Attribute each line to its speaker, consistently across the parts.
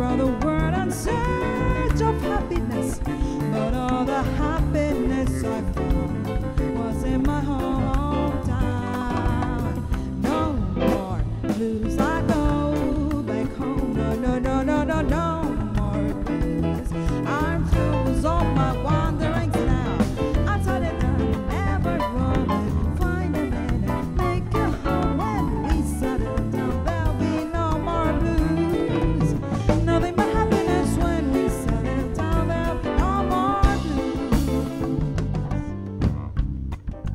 Speaker 1: around the world in search of happiness, but all the happiness I found was in my hometown. No more blues, I go back home. No, no, no, no, no, no more blues. I'm through with all my wanderings now. I thought it done, never roaming. Find a man, make a home when we settle down. There'll be no more blues. Nothing but happiness when we settle down. There'll be no more blues.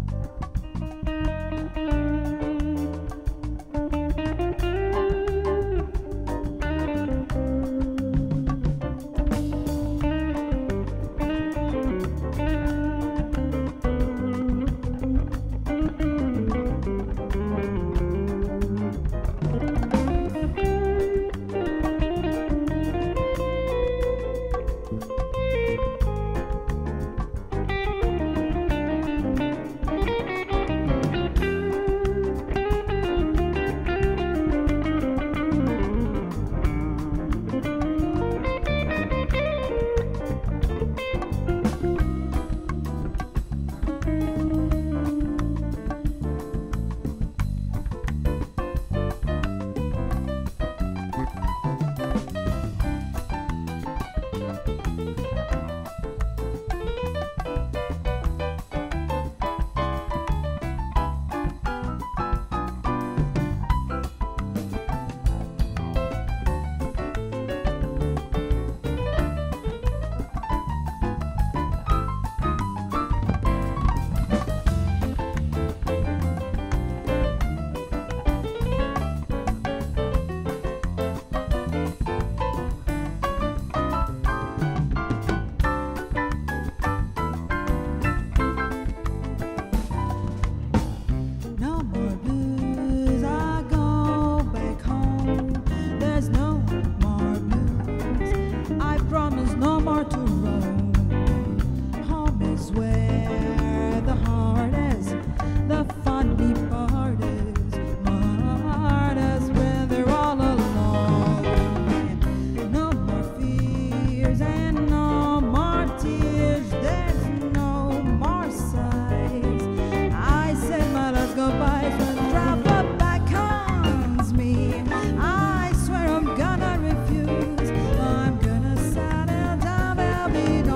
Speaker 1: No more blues, I go back home. There's no more blues. I promise no more to roam. Home is where the heart is. The funny part is, my heart is when they're all alone. No more fears and no more tears. There's no more sighs. I said my last goodbyes when travel beckons me. I swear I'm gonna refuse. I'm gonna settle down. There'll be no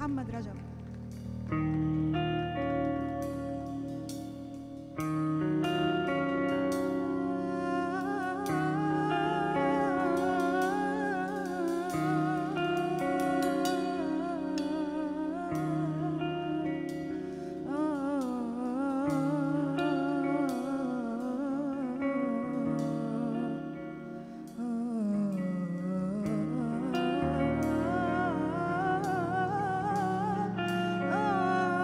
Speaker 1: محمد رجب
Speaker 2: آه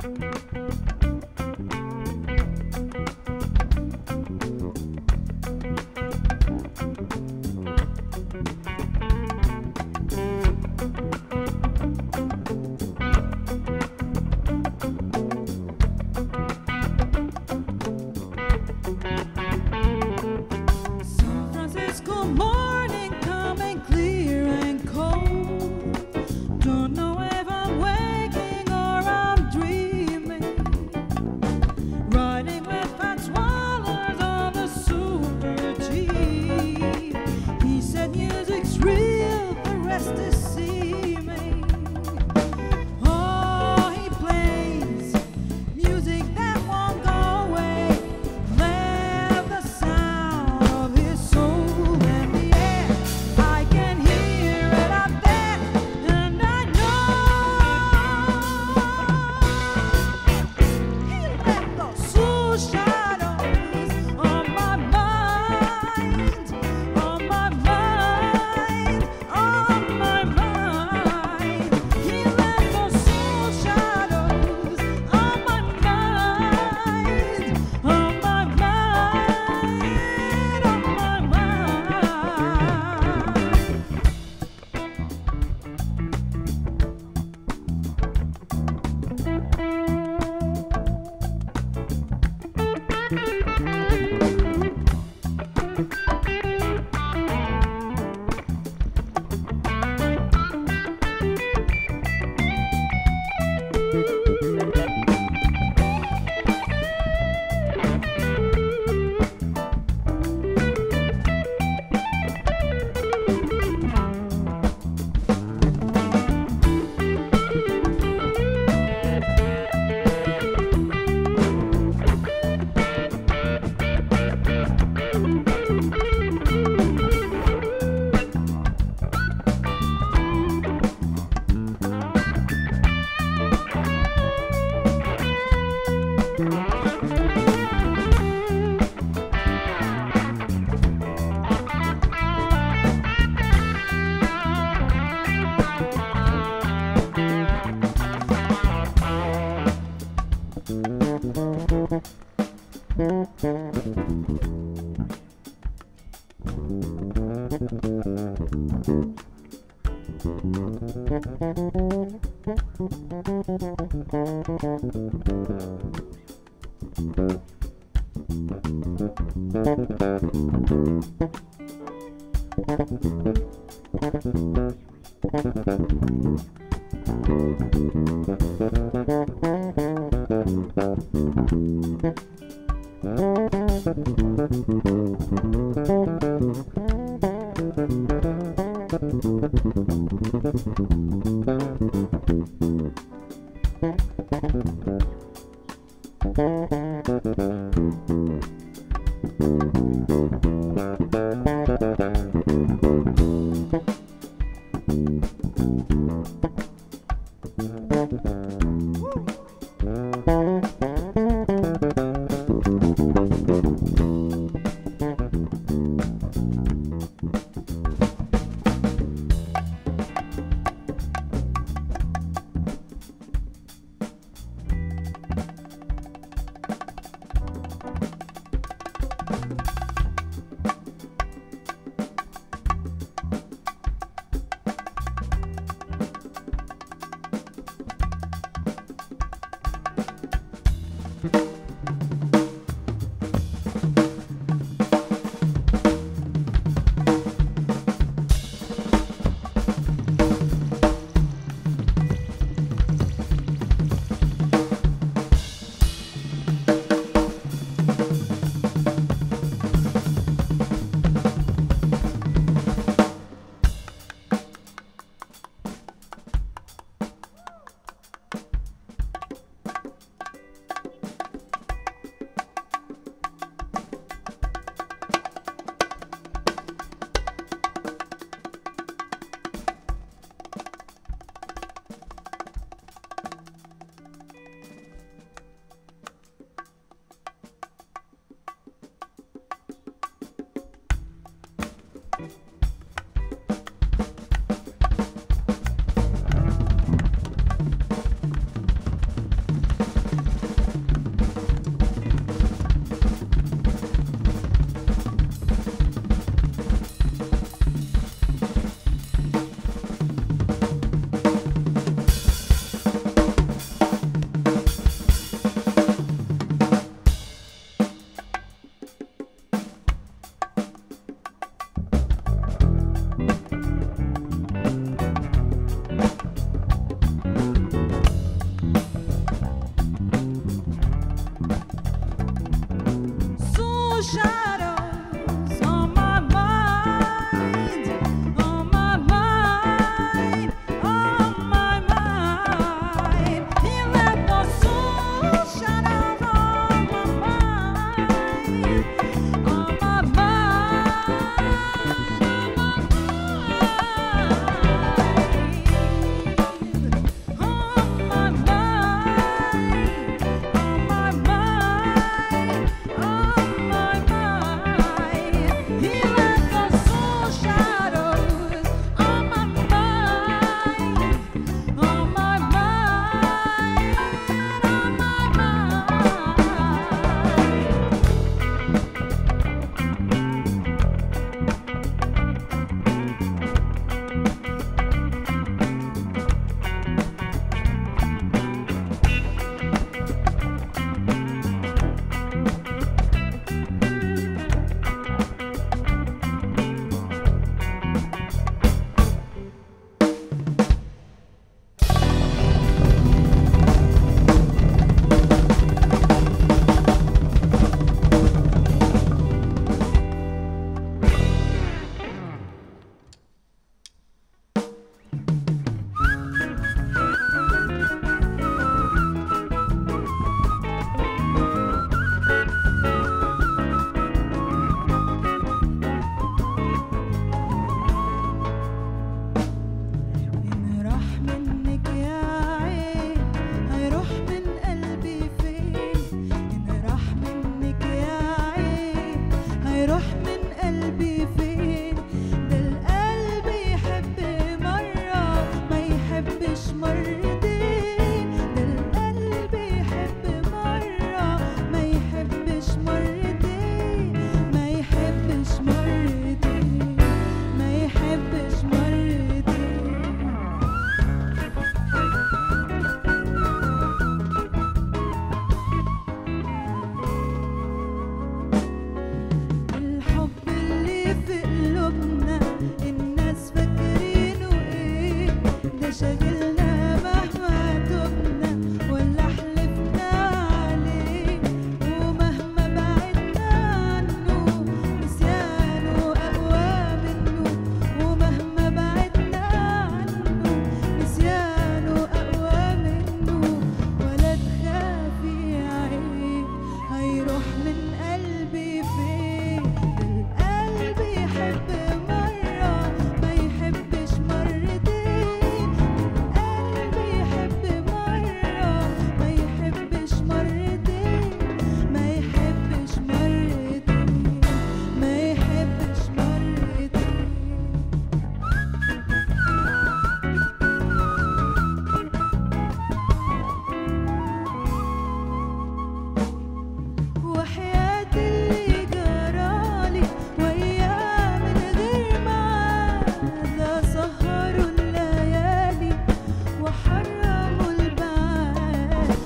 Speaker 1: San Francisco morning coming clear and cold. Don't know if I'm waking or I'm dreaming. Riding with fat swallows on the super G. He said music's real, the rest is seeming. Oh, he plays music that won't go away. Let the sound of his soul in the air. I can hear it up there, and I know he left those soul shadows on my mind, on my mind, on my mind. He left those soul shadows on my mind, on my mind, on my mind.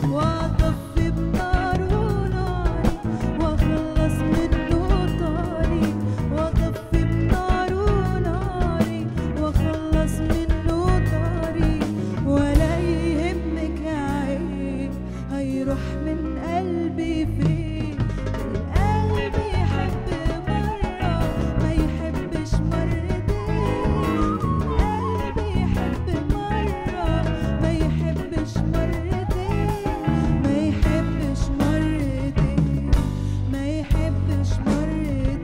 Speaker 1: واطفي بناره ناري واخلص منه طاري واطفي بناره ناري واخلص منه طاري ولا يهمك عيب هيروح من قلبي فين القلب يحب مرة ما يحبش مرتين القلب يحب مرة ما يحبش مرتين ما يحبش مرتين ما يحبش مرتين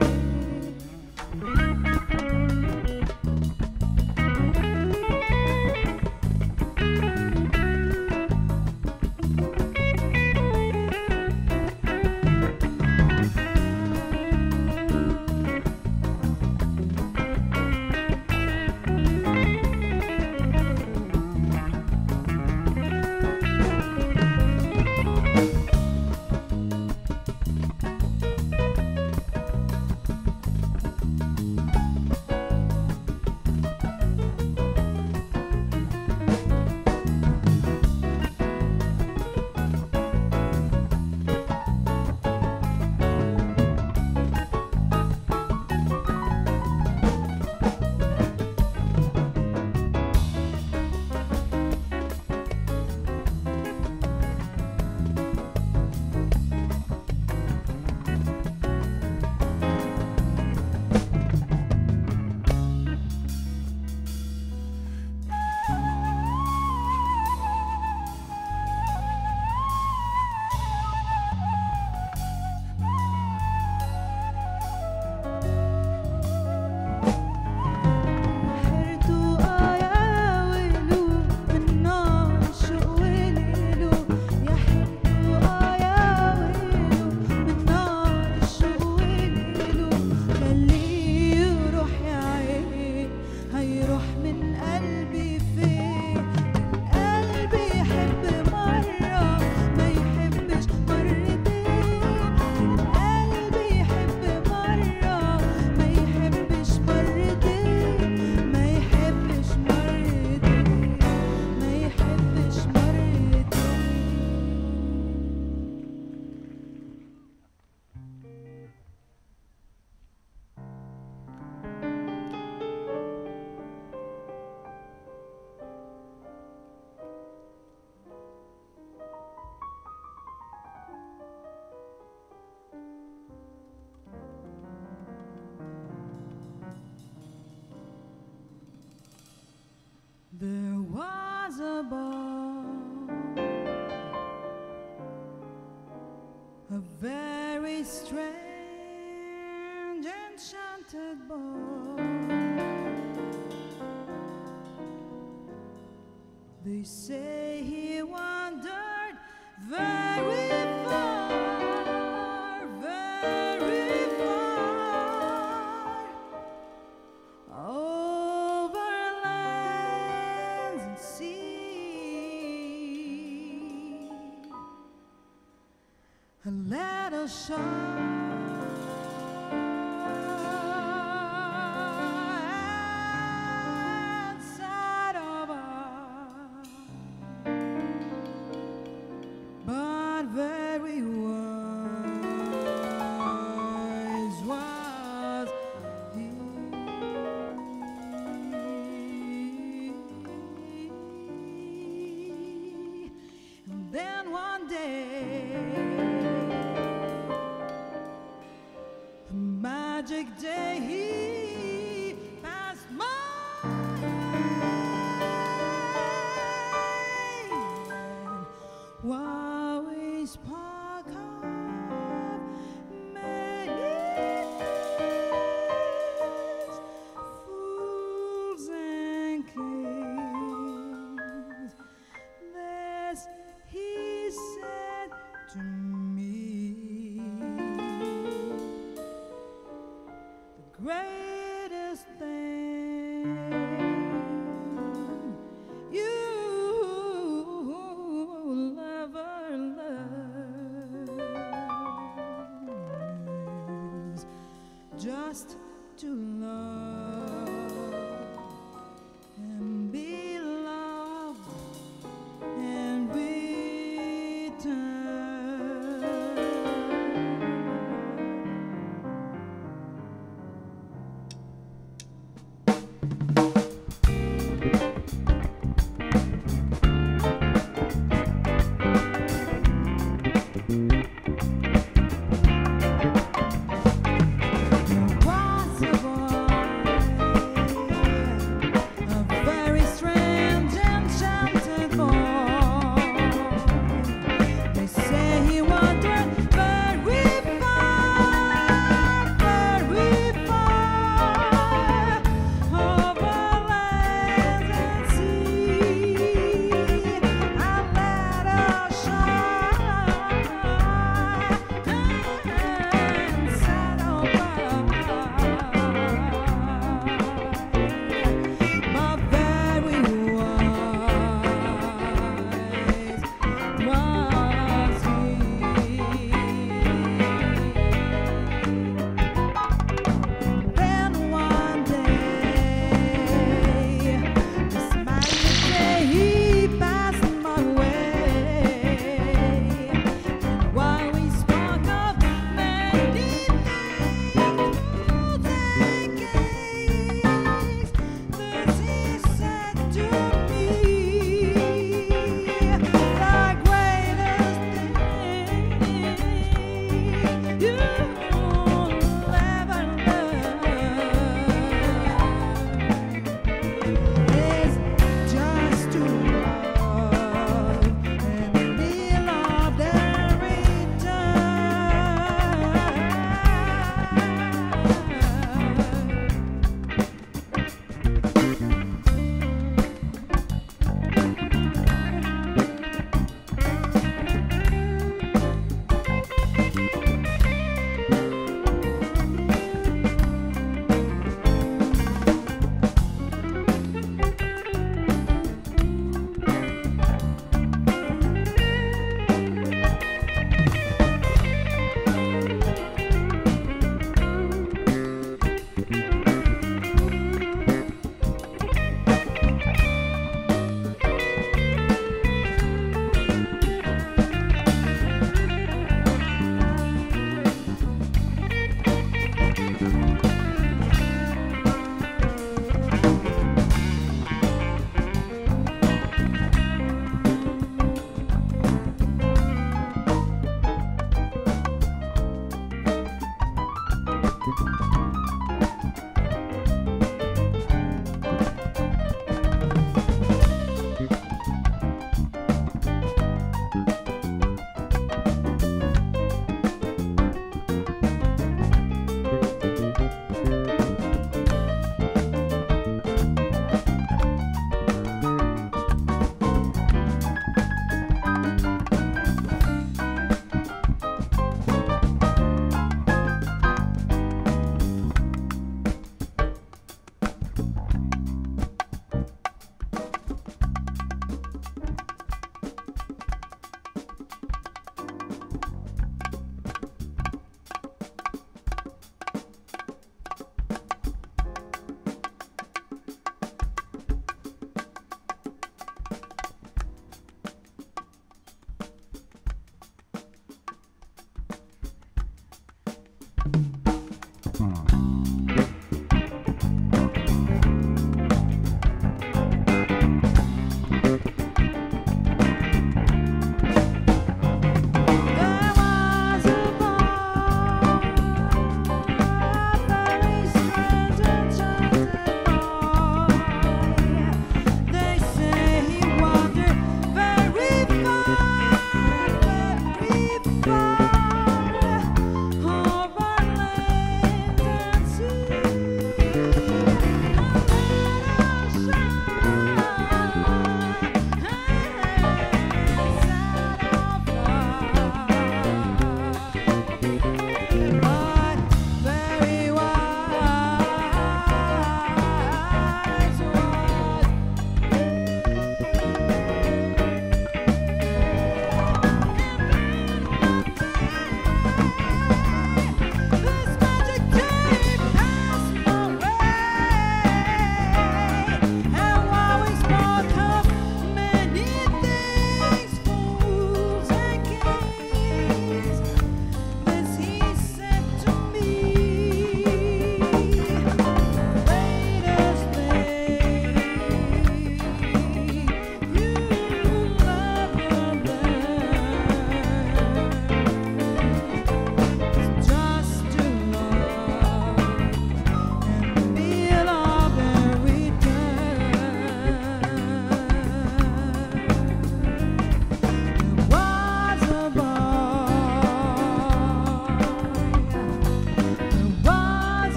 Speaker 1: حرته آه يا ويلو من نار الشوق وليلو يا حرته آه يا ويلو من نار الشوق وليلو خليه يروح يا عيني هيروح من قلبي فين القلب يحب مرة ما يحبش مرتين القلب يحب مرة ما يحبش مرتين ما يحبش مرتين ما يحبش مرتين There was a bar, a very strange, enchanted bar. They say he wandered very far, very far over lands and sea. A little shine outside of us, but very wise was he. And then one day, a magic day, he passed my way. While we spoke of many things, fools and kings. This he said to me. The greatest thing you'll ever learn is just to love and be loved and be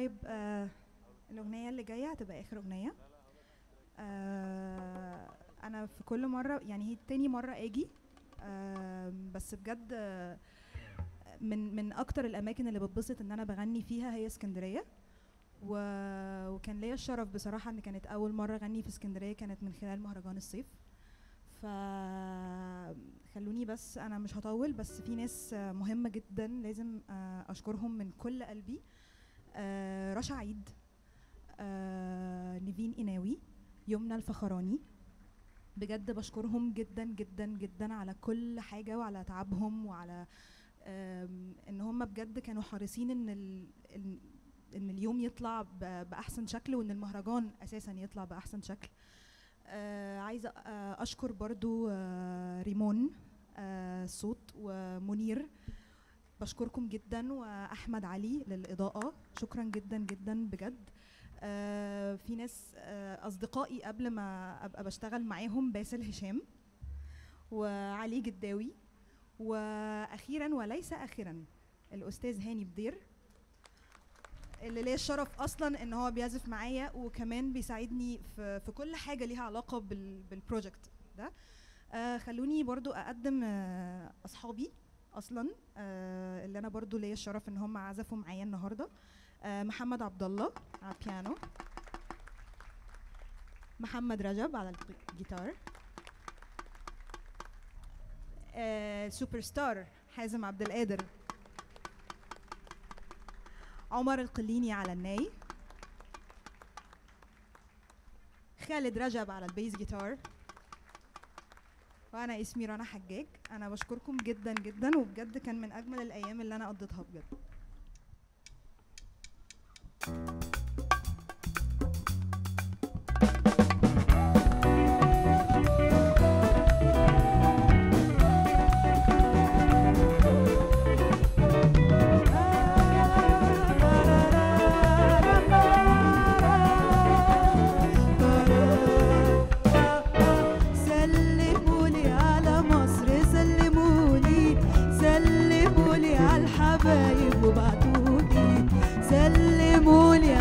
Speaker 1: طيب آه الأغنية اللي جاية هتبقى آخر أغنية آه أنا في كل مرة يعني هي تاني مرة آجي آه بس بجد آه من من أكتر الأماكن اللي بتبسط إن أنا بغني فيها هي اسكندرية و... وكان ليا الشرف بصراحة إن كانت أول مرة أغني في اسكندرية كانت من خلال مهرجان الصيف ف خلوني بس أنا مش هطول بس في ناس آه، مهمة جدا لازم آه، أشكرهم من كل قلبي آه، رشا عيد آه، نيفين إناوي يمنى الفخراني بجد بشكرهم جدا جدا جدا على كل حاجة وعلى تعبهم وعلى آم، ان هم بجد كانوا حريصين ان ال... ان إن اليوم يطلع ب... باحسن شكل وان المهرجان اساسا يطلع باحسن شكل آه عايزه آه اشكر برضو آه ريمون آه صوت ومنير بشكركم جدا واحمد علي للاضاءه شكرا جدا جدا بجد آه في ناس آه اصدقائي قبل ما ابقى بشتغل معاهم باسل هشام وعلي جداوي واخيرا وليس اخرا الاستاذ هاني بدير اللي ليا الشرف اصلا ان هو بيعزف معايا وكمان بيساعدني في في كل حاجه ليها علاقه بال بالبروجكت ده آه خلوني برضو اقدم آه اصحابي اصلا آه اللي انا برضو ليا الشرف ان هم عزفوا معايا النهارده آه محمد عبد الله على البيانو محمد رجب على الجيتار آه سوبر ستار حازم عبد القادر عمر القليني على الناي خالد رجب على البيز جيتار وانا اسمي رنا حجاج انا بشكركم جدا جدا وبجد كان من اجمل الايام اللي انا قضيتها بجد
Speaker 2: سلمولي على مصر سلمولي سلمولي على الحبايب وبعتولي سلمولي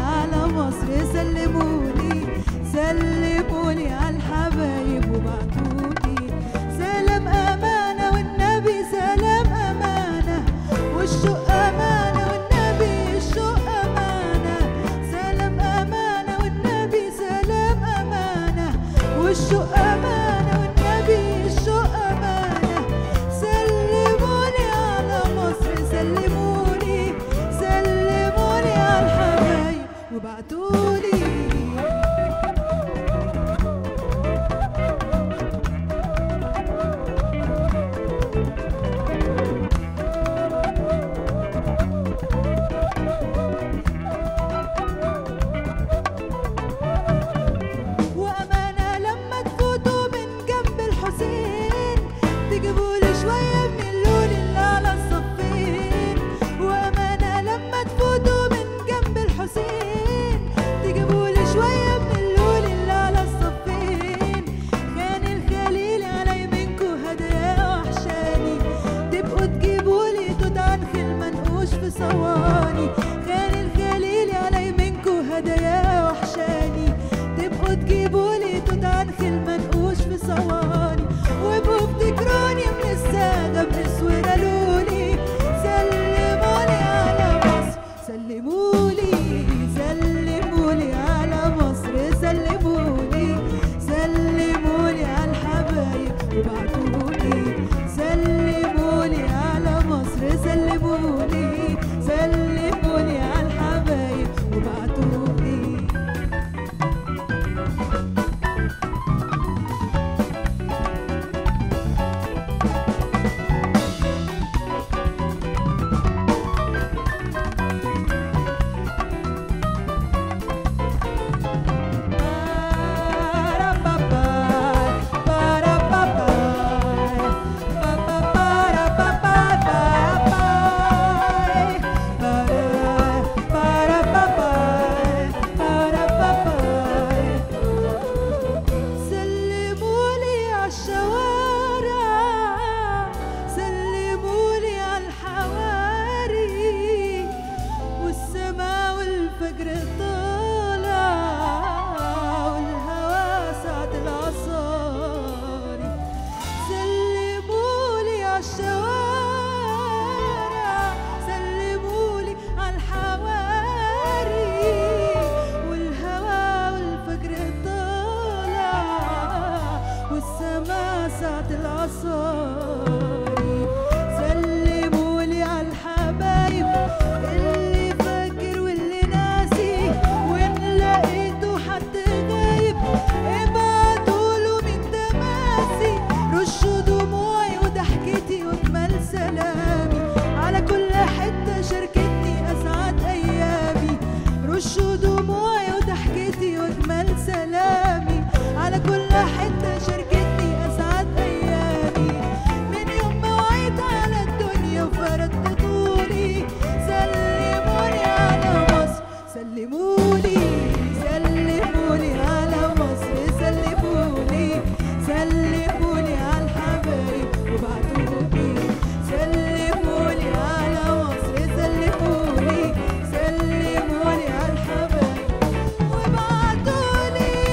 Speaker 2: آثاري سلموا لي على الحبايب اللي فاكر واللي ناسي وإن لقيتوا حد غايب ابعتوا له من تماسي رشوا دموعي وضحكتي واجمل سلامي على كل حته شاركتني اسعد ايامي رشوا دموعي وضحكتي واجمل سلامي على كل حته شاركتني اسعد ايامي من يوم ما وعيت على الدنيا وفردت طولي سلموني على مصر سلموني سلموني على مصر سلموني سلموني على الحبايب وبعتولي سلموني على مصر سلموني سلموني على الحبايب وبعتولي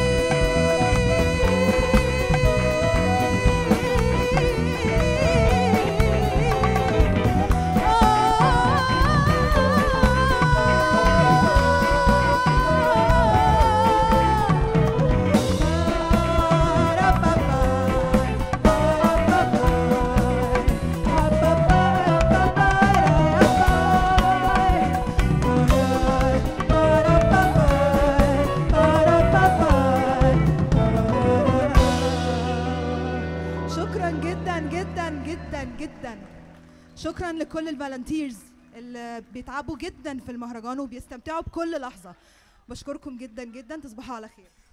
Speaker 2: شكرا جدا جدا جدا جدا شكرا لكل الفالنتيرز اللي بيتعبوا جدا في المهرجان وبيستمتعوا بكل لحظه بشكركم جدا جدا تصبحوا على خير